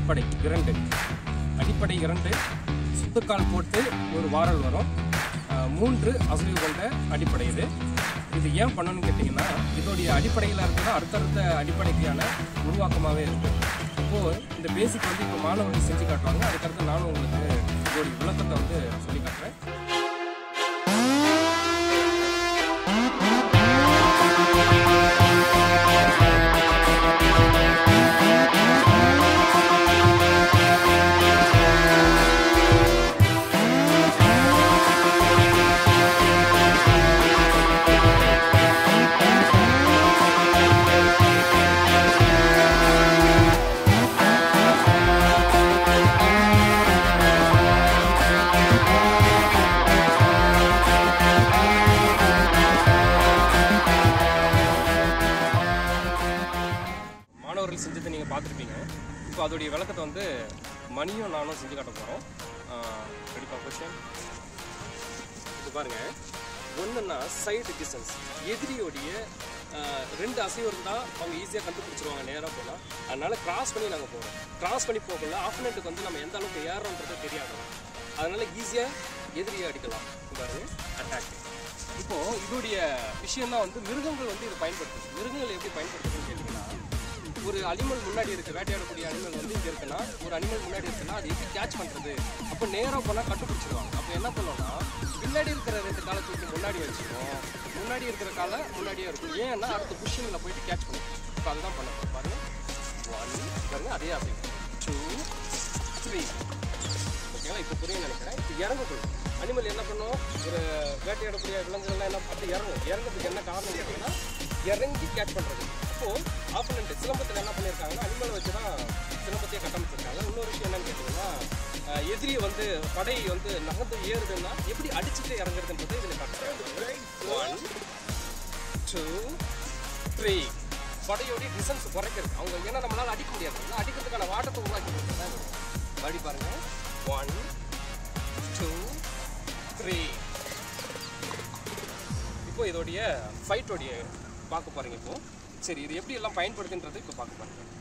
அடிப்படை இரண்டு அடிப்படை இரண்டு சுத்துக்கால் போட்டு ஒரு வாரல் வரும் அஹ், மூன்று அசைவு கொண்ட அடிப்படை இது இது ஏன் பண்ணணும்னு கேட்டிங்கன்னா இதோடைய அடிப்படையில் இருக்கிறது அடுத்தடுத்த அடிப்படைக்கான உருவாக்கமாகவே இருக்குது இப்போது இந்த பேசிக் வந்து இப்போ மாணவர்கள் செஞ்சு காட்டுவாங்க அதுக்கடுத்து நானும் உங்களுக்கு இதோடைய விளக்கத்தை வந்து சொல்லி காட்டுறேன் மாணவர்கள் செஞ்சதை நீங்கள் பார்த்துருப்பீங்க இப்போ அதோடைய விளக்கத்தை வந்து மணியும் நானும் செஞ்சு காட்ட போகிறோம் கண்டிப்பாக கொஸ்டின் இது பாருங்க ஒன்றுன்னா சைடு டிஸ்டன்ஸ் எதிரியோடைய ஆஹ், ரெண்டு அசைவு இருந்தால் அவங்க ஈஸியாக கண்டுபிடிச்சிருவாங்க நேராக போனால் அதனால கிராஸ் பண்ணி நாங்கள் போகிறோம் கிராஸ் பண்ணி போகல ஆப்போனண்ட்டுக்கு வந்து நம்ம எந்த அளவுக்கு ஏறோன்றது தெரியாது அதனால ஈஸியாக எதிரியை அடிக்கலாம் இது பாருங்க அட்டாக் இப்போ இதோடைய விஷயம் தான் வந்து மிருகங்கள் வந்து இதை பயன்படுத்துது மிருகங்கள் எப்படி பயன்படுத்துதுன்னு கேட்டிங்கன்னா ஒரு அனிமல் முன்னாடி இருக்கு வேட்டையாடக்கூடிய அனிமல் வந்து இங்கே இருக்குன்னா ஒரு அனிமல் முன்னாடி இருக்குன்னா அது எப்படி கேட்ச் பண்ணுறது அப்போ நேராக போனால் கண்டுபிடிச்சிருவாங்க அப்போ என்ன பண்ணோம்னா பின்னாடி இருக்கிற ரெண்டு காலை தூக்கி முன்னாடி வச்சுக்கோம் முன்னாடி இருக்கிற காலை முன்னாடியே இருக்கும் ஏன்னா அடுத்த புஷ்ஷிங்கில் போயிட்டு கேட்ச் பண்ணும் இப்போ அதுதான் பண்ண போறோம். பாருங்க ஒன் பாருங்க அதே அப்படி டூ த்ரீ ஓகேவா இப்போ புரியும் நினைக்கிறேன் இப்போ இறங்கக்கூடும் அனிமல் என்ன பண்ணும் ஒரு வேட்டையாடக்கூடிய விலங்குகள்லாம் என்ன அப்படி இறங்கும் இறங்குறதுக்கு என்ன காரணம் கேட்டிங்கன்னா இறங்கி கேட்ச் பண்ணுறது அப்போது ஆப்பனண்ட் சிலம்பத்தில் என்ன பண்ணியிருக்காங்கன்னா அனிமலை வச்சு தான் சிலம்பத்தையே கட்டமைச்சிருக்காங்க இன்னொரு விஷயம் என்னன்னு கேட்டிங்கன்னா அஹ், எதிரி வந்து படை வந்து நகர்ந்து ஏறுதுன்னா எப்படி அடிச்சுட்டு இறங்குறதுன்றது இதில் கட்டுறாங்க ஒன் டூ த்ரீ படையோடைய டிஸ்டன்ஸ் குறைக்கிறது அவங்க ஏன்னா நம்மளால அடிக்க முடியாது ஆனா அடிக்கிறதுக்கான வாட்டத்தை உருவாக்கி கொடுத்தா படி பாருங்க ஒன் டூ த்ரீ இப்போ இதோடைய ஃபைட்டோடைய பார்க்க போறீங்க இப்போ சரி இது எப்படி எல்லாம் பயன்படுத்துன்றது இப்போ பார்க்க போறீங்க